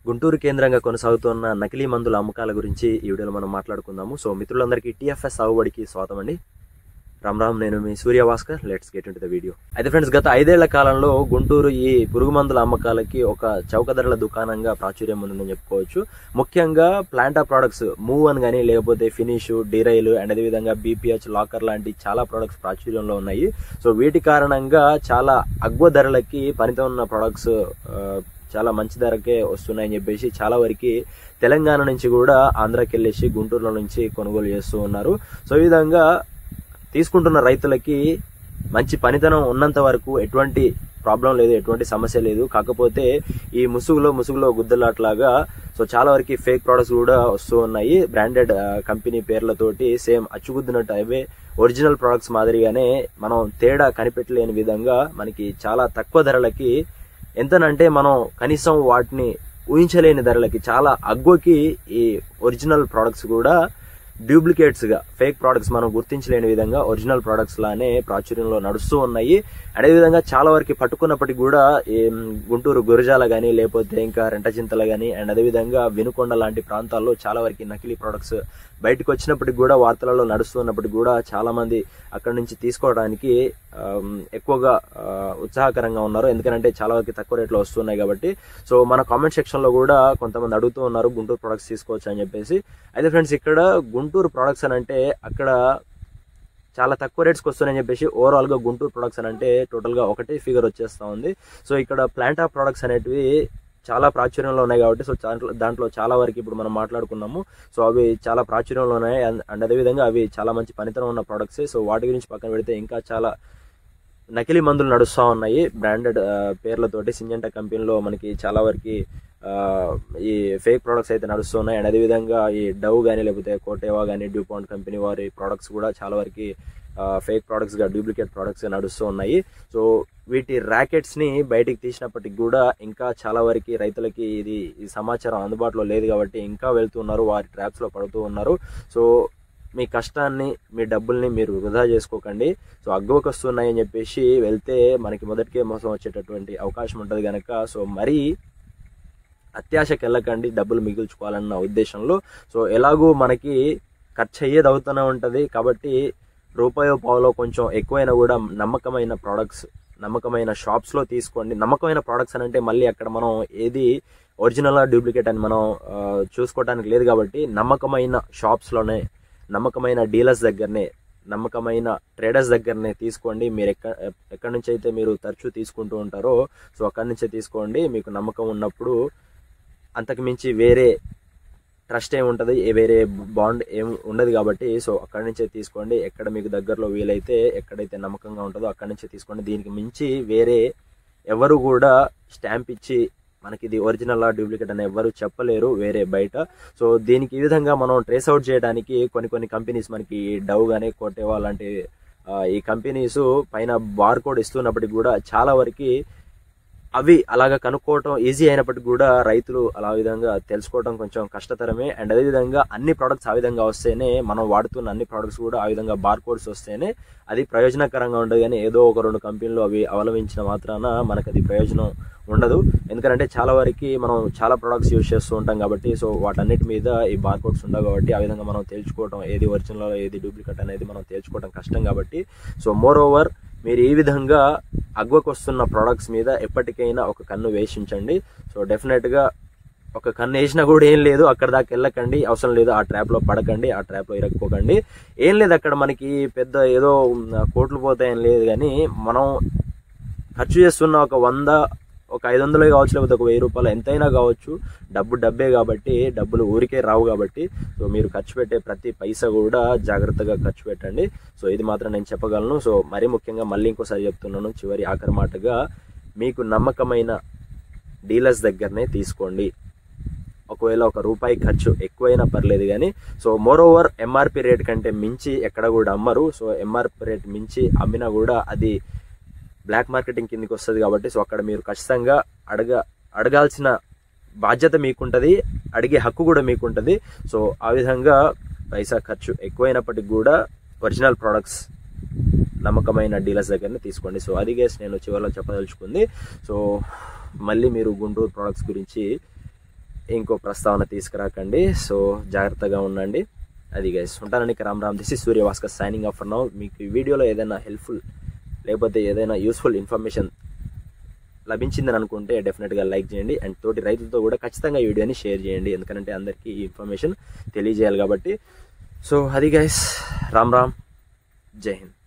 గుంటూరు కేంద్రంగా కొనసాగుతున్న నకిలీ మందుల అమ్మకాల గురించి ఈ వీడియోలో మనం మాట్లాడుకుందాము సో మిత్రులందరికీ టీఎఫ్ఎస్ సాగుబడికి స్వాగతం అండి రామ్ రామ్ నేను మీ Surya Bhaskar let's get into the video అయితే ఫ్రెండ్స్ గత ఐదేళ్ల కాలంలో గుంటూరు ఈ పురుగు మందుల అమ్మకాలకి ఒక చౌక ధరల దుకాణంగా ప్రాచుర్యం ఉందని చెప్పుకోవచ్చు ముఖ్యంగా ప్లాంటా ప్రోడక్ట్స్ మూవ్ అని కానీ లేకపోతే ఫినిష్ డిరైల్ అండ్ అదేవిధంగా బీపీహెచ్ లాకర్ లాంటి చాలా ప్రోడక్ట్స్ ప్రాచుర్యంలో ఉన్నాయి సో వీటి కారణంగా చాలా అగ్వ ధరలకి పనితో ఉన్న ప్రోడక్ట్స్ చాలా మంచి ధరకే వస్తున్నాయని చెప్పేసి చాలా వరకు తెలంగాణ నుంచి కూడా ఆంధ్రాకి వెళ్ళేసి గుంటూరులో నుంచి కొనుగోలు చేస్తూ ఉన్నారు సో ఈ విధంగా తీసుకుంటున్న రైతులకి మంచి పనితనం ఉన్నంత వరకు ఎటువంటి ప్రాబ్లం లేదు ఎటువంటి సమస్య లేదు కాకపోతే ఈ ముసుగులో ముసుగులో గుద్దలాట్లాగా సో చాలా వరకు ఫేక్ ప్రోడక్ట్స్ కూడా వస్తూ ఉన్నాయి బ్రాండెడ్ కంపెనీ పేర్లతోటి సేమ్ అచ్చుగుద్దినట్టు అవే ఒరిజినల్ ప్రోడక్ట్స్ మాదిరిగానే మనం తేడా కనిపెట్టలేని విధంగా మనకి చాలా తక్కువ ధరలకి ఎంతనంటే మనం కనీసం వాటిని ఊహించలేని ధరలకి చాలా అగ్గుకి ఈ ఒరిజినల్ ప్రోడక్ట్స్ కూడా డూప్లికేట్స్ గా ఫేక్ ప్రోడక్ట్స్ మనం గుర్తించలేని విధంగా ఒరిజినల్ ప్రోడక్ట్స్ లానే ప్రాచుర్యంలో నడుస్తూ ఉన్నాయి అదేవిధంగా చాలా వరకు పట్టుకున్నప్పటికీ కూడా గుంటూరు గురజాల గానీ లేకపోతే ఇంకా రెంటచింతల గానీ అండ్ అదేవిధంగా వినుకొండ లాంటి ప్రాంతాల్లో చాలా వరకు నకిలీ ప్రోడక్ట్స్ బయటకు వచ్చినప్పటికి కూడా వార్తలలో నడుస్తున్నప్పటికి కూడా చాలా మంది అక్కడి నుంచి తీసుకోవడానికి ఎక్కువగా ఉత్సాహకరంగా ఉన్నారు ఎందుకంటే చాలా వరకు తక్కువ రేట్లో వస్తున్నాయి కాబట్టి సో మన కామెంట్ సెక్షన్ లో కూడా కొంతమంది అడుగుతూ ఉన్నారు గుంటూరు ప్రొడక్ట్స్ తీసుకోవచ్చు అని చెప్పేసి అయితే ఫ్రెండ్స్ ఇక్కడ గుంటూరు ప్రొడక్ట్స్ అని అంటే అక్కడ చాలా తక్కువ రేట్స్కి వస్తున్నాయని చెప్పేసి ఓవరాల్ గా గుంటూరు ప్రొడక్ట్స్ అని అంటే టోటల్ గా ఒకటే ఫిగర్ వచ్చేస్తా ఉంది సో ఇక్కడ ప్లాంట్ ఆఫ్ ప్రొడక్ట్స్ అనేటివి చాలా ప్రాచుర్యంలో ఉన్నాయి కాబట్టి సో దాంట్లో దాంట్లో చాలా వరకు ఇప్పుడు మనం మాట్లాడుకున్నాము సో అవి చాలా ప్రాచుర్యంలో ఉన్నాయి అండ్ అదేవిధంగా అవి చాలా మంచి పనితనం ఉన్న ప్రొడక్ట్స్ సో వాటి గురించి పక్కన పెడితే ఇంకా చాలా నకిలీ మందులు నడుస్తూ ఉన్నాయి బ్రాండెడ్ పేర్లతోటి సింజంటా కంపెనీలో మనకి చాలా వరకు ఈ ఫేక్ ప్రోడక్ట్స్ అయితే నడుస్తున్నాయి అండ్ అదేవిధంగా ఈ డవ్ కానీ లేకపోతే కోటేవా కానీ డ్యూపాంట్ కంపెనీ వారి ప్రోడక్ట్స్ కూడా చాలా వరకు ఫేక్ ప్రోడక్ట్స్ గా డూప్లికేట్ ప్రోడక్ట్స్ నడుస్తూ ఉన్నాయి సో వీటి ర్యాకెట్స్ ని బయటికి తీసినప్పటికి కూడా ఇంకా చాలా వరకు రైతులకి ఇది ఈ సమాచారం అందుబాటులో లేదు కాబట్టి ఇంకా వెళ్తున్నారు వారి ట్రాప్స్ లో పడుతూ ఉన్నారు సో మీ కష్టాన్ని మీ డబ్బుల్ని మీరు వృధా చేసుకోకండి సో అగ్గువకు వస్తున్నాయి అని చెప్పేసి వెళ్తే మనకి మొదటికే మోసం వచ్చేటటువంటి అవకాశం ఉంటుంది కనుక సో మరీ అత్యాశకి వెళ్ళకండి డబ్బులు మిగుల్చుకోవాలన్న ఉద్దేశంలో సో ఎలాగూ మనకి ఖర్చు అయ్యేది అవుతూనే ఉంటుంది కాబట్టి రూపాయో పావులో కొంచెం ఎక్కువైనా కూడా నమ్మకమైన ప్రోడక్ట్స్ నమ్మకమైన షాప్స్లో తీసుకోండి నమ్మకమైన ప్రోడక్ట్స్ అని అంటే మళ్ళీ అక్కడ మనం ఏది ఒరిజినల్ డూప్లికేట్ అని మనం చూసుకోవడానికి లేదు కాబట్టి నమ్మకమైన షాప్స్లోనే నమ్మకమైన డీలర్స్ దగ్గరనే నమ్మకమైన ట్రేడర్స్ దగ్గరనే తీసుకోండి మీరు ఎక్క ఎక్కడి నుంచి అయితే మీరు తరచూ తీసుకుంటూ ఉంటారో సో అక్కడి నుంచే తీసుకోండి మీకు నమ్మకం ఉన్నప్పుడు అంతకు మించి వేరే ట్రస్ట్ ఏమి ఉంటుంది వేరే బాండ్ ఏం ఉండదు కాబట్టి సో అక్కడి నుంచే తీసుకోండి ఎక్కడ మీకు దగ్గరలో వీలైతే ఎక్కడైతే నమ్మకంగా ఉంటుందో అక్కడి నుంచే తీసుకోండి దీనికి మించి వేరే ఎవరు కూడా స్టాంప్ ఇచ్చి మనకి ఇది ఒరిజినల్ డూప్లికేట్ అని ఎవరు చెప్పలేరు వేరే బయట సో దీనికి ఈ విధంగా మనం ట్రేస్ అవుట్ చేయడానికి కొన్ని కొన్ని కంపెనీస్ మనకి డవ్ కానీ కోటేవా లాంటి ఈ కంపెనీస్ పైన బార్ కోడ్ ఇస్తున్నప్పటికి కూడా చాలా వరకు అవి అలాగా కనుక్కోవటం ఈజీ అయినప్పటికీ కూడా రైతులు అలా విధంగా తెలుసుకోవడం కొంచెం కష్టతరమే అండ్ అదేవిధంగా అన్ని ప్రోడక్ట్స్ ఆ విధంగా వస్తేనే మనం వాడుతున్న అన్ని ప్రోడక్ట్స్ కూడా ఆ విధంగా బార్ కోడ్స్ వస్తేనే అది ప్రయోజనకరంగా ఉండదు కానీ ఏదో ఒక రెండు కంపెనీలు అవి అవలంబించిన మాత్రాన మనకు అది ప్రయోజనం ఉండదు ఎందుకంటే చాలా వరకు మనం చాలా ప్రొడక్ట్స్ యూజ్ చేస్తూ ఉంటాం కాబట్టి సో వాటన్నిటి మీద ఈ బార్ కోడ్స్ ఉండవు కాబట్టి ఆ విధంగా మనం తేల్చుకోవడం ఏది ఒరిజినల్ ఏది డూప్లికేట్ అనేది మనం తేల్చుకోవడం కష్టం కాబట్టి సో మోర్ ఓవర్ మీరు ఈ విధంగా అగ్వకు వస్తున్న ప్రోడక్ట్స్ మీద ఎప్పటికైనా ఒక కన్ను వేషించండి సో డెఫినెట్గా ఒక కన్ను వేసినా కూడా ఏం లేదు అక్కడ దాకా వెళ్ళకండి అవసరం లేదు ఆ ట్రాప్లో పడకండి ఆ ట్రాప్లో ఇరక్కోకండి ఏం లేదు అక్కడ మనకి పెద్ద ఏదో కోట్లు పోతాయని లేదు కానీ మనం ఖర్చు చేస్తున్న ఒక వంద ఒక ఐదు వందలు కావచ్చు లేకపోతే ఒక వెయ్యి రూపాయలు ఎంతైనా కావచ్చు డబ్బు డబ్బే కాబట్టి డబ్బులు ఊరికే రావు కాబట్టి సో మీరు ఖర్చు పెట్టే ప్రతి పైసా కూడా జాగ్రత్తగా ఖర్చు పెట్టండి సో ఇది మాత్రం నేను చెప్పగలను సో మరీ ముఖ్యంగా మళ్ళీ ఇంకోసారి చెప్తున్నాను చివరి ఆఖరి మాటగా మీకు నమ్మకమైన డీలర్స్ దగ్గరనే తీసుకోండి ఒకవేళ ఒక రూపాయి ఖర్చు ఎక్కువైనా పర్లేదు కానీ so moreover MRP rate కంటే మించి ఎక్కడ కూడా అమ్మరు సో ఎంఆర్పి రేట్ మించి అమ్మినా కూడా అది బ్లాక్ మార్కెటింగ్ కిందకి వస్తుంది కాబట్టి సో అక్కడ మీరు ఖచ్చితంగా అడగ అడగాల్సిన బాధ్యత మీకుంటుంది అడిగే హక్కు కూడా మీకుంటుంది సో ఆ విధంగా పైసా ఖర్చు ఎక్కువైనప్పటికి కూడా ఒరిజినల్ ప్రోడక్ట్స్ నమ్మకమైన డీలర్స్ దగ్గరనే తీసుకోండి సో అది గేస్ నేను చివరిలో చెప్పదలుచుకుంది సో మళ్ళీ మీరు గుంటూరు ప్రోడక్ట్స్ గురించి ఇంకో ప్రస్తావన తీసుకురాకండి సో జాగ్రత్తగా ఉండండి అది గైస్ ఉంటానండి Ram Ram this is Suryabhaskar signing off now మీకు ఈ వీడియోలో ఏదైనా హెల్ప్ఫుల్ లేకపోతే ఏదైనా యూస్ఫుల్ ఇన్ఫర్మేషన్ లభించిందని అనుకుంటే డెఫినెట్గా లైక్ చేయండి అండ్ తోటి రైతులతో కూడా ఖచ్చితంగా ఈ వీడియోని షేర్ చేయండి ఎందుకంటే అందరికీ ఈ ఇన్ఫర్మేషన్ తెలియజేయాలి కాబట్టి సో అది గైస్ రామ్ రామ్ జై హింద్